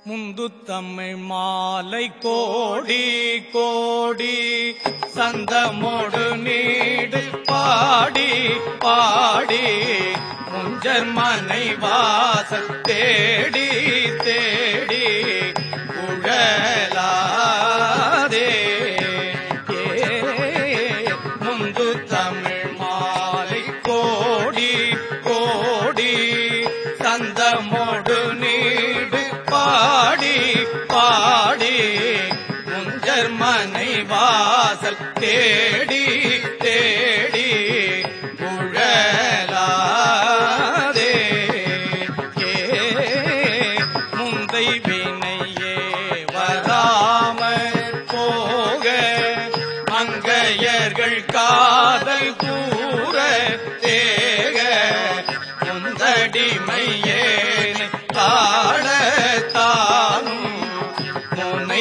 முந்து தமிழ் மாலை கோடி கோடி சந்தமோடு நீடு பாடி பாடி முஞ்சர் மனை வாசல் தேடி தேடி உழலாதே ஏ முந்து தமிழ் மாலை கோடி கோடி சந்தமோடு நீடு பாடி பாடி முஞ்சர் மனை வாசல் தேடி தேடி உழலாதே ஏ முந்தை வினையே வராமற் போக மங்கையர்கள் காதல் கூற தேக முந்தடிமையே தாழத்தானும் முனை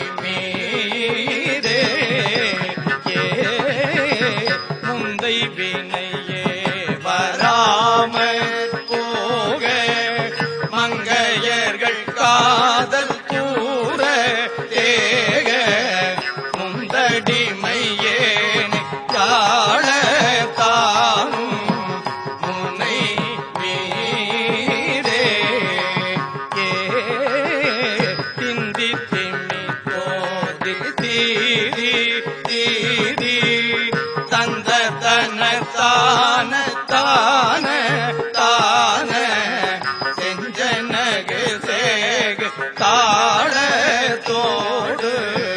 மீதே ஏ முந்தை வினையே வராமற் போக மங்கையர்கள் காதல் கூற தேக முந்தடிமையே தாழத்தானும் முனை மீதே ஏ திந்தி திம்மி தோதி தீதி தீதி தந்த தன தான தான தான செஞ்சனகு சேகு தாழ தோடு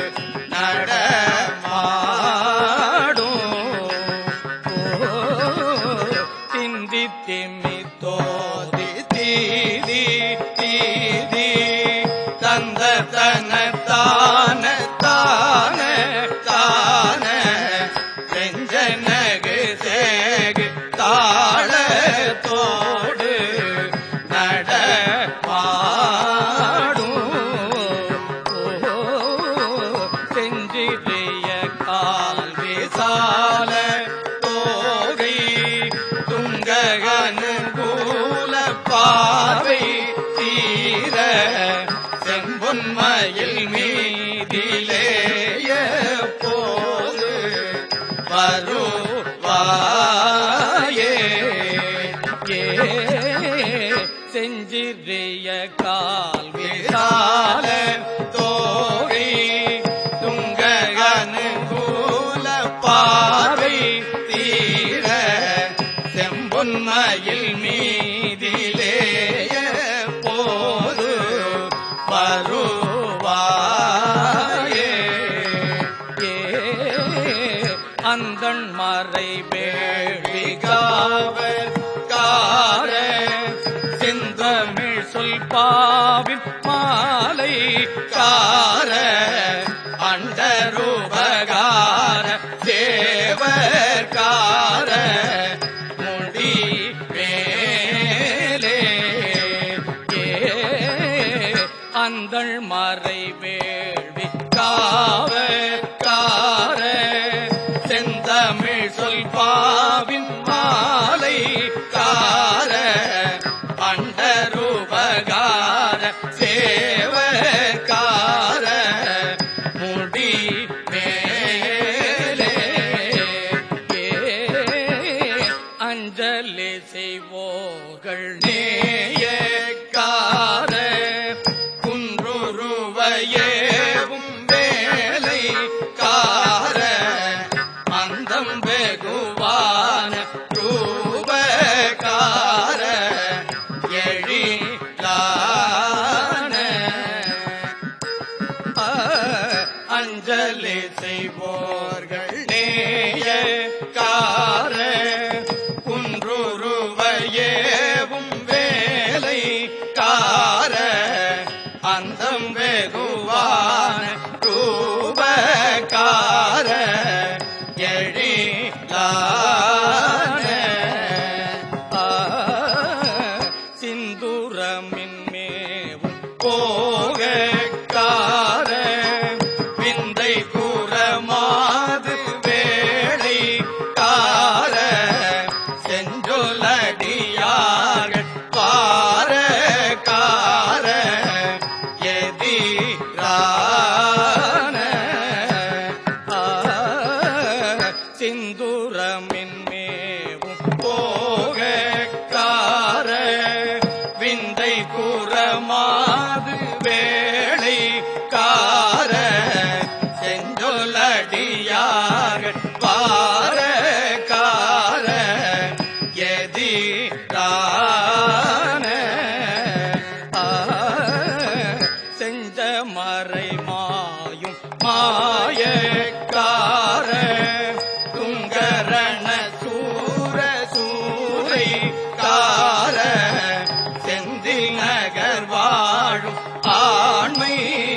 நடமாடும் திந்தி திம்மி தோதி தீதி தீதி தந்த தன தான தான தான செஞ்சனகு சேகு தாழ தோடு நடமாடும் செஞ்சிறிய கால் விசால தோகை துங்ககனுகூல பார்வை தீர செம்பொன்மயில் மீதிலேய போது வருவாயே ஏ செஞ்சிறிய கால் விசால தோகை துங்ககனுகூல பார்வை தீர செம்பொன்மயில் மீதிலேய போது வருவாயே ஏ அந்தன் மறை வேள்விகாவர் கார செந்தமிழ் சொல் பாவின் மாலை கார அண்டருபகார தேவர்கார முடி மேலே ஏ அந்தள் மறை வேள்வி காவ கார செந்தமிழ் சொல் பாவின் மாலை கார அண்டருபகார சேவகார முடி மேலே ஏ அஞ்சலி செய்வோர்கள் நேயக்கார குன்றுருவையேவும் வேலை கார அந்தம் வெகுவான ரூபகார எழிலான அஞ்சலி செய்வோர்கள் நேய கார குன்றுருவையேவும் வேலை கார அந்தம் வெகுவான ரூபகார எழிலான சிந்துரமின் மேவும் போக கார விந்தை கூறமாது வேளை கார செஞ்சொலடியார்கள் பார கார ஏ கூறமாது வேளை கார செஞ்சொலடியாக பார கார எதிரான ஆ, செஞ்ச மறை மாயும் மாயக்கார துங்கரண சூர சூரை கார செந்தில் நகர் வாழும் ஆண்மை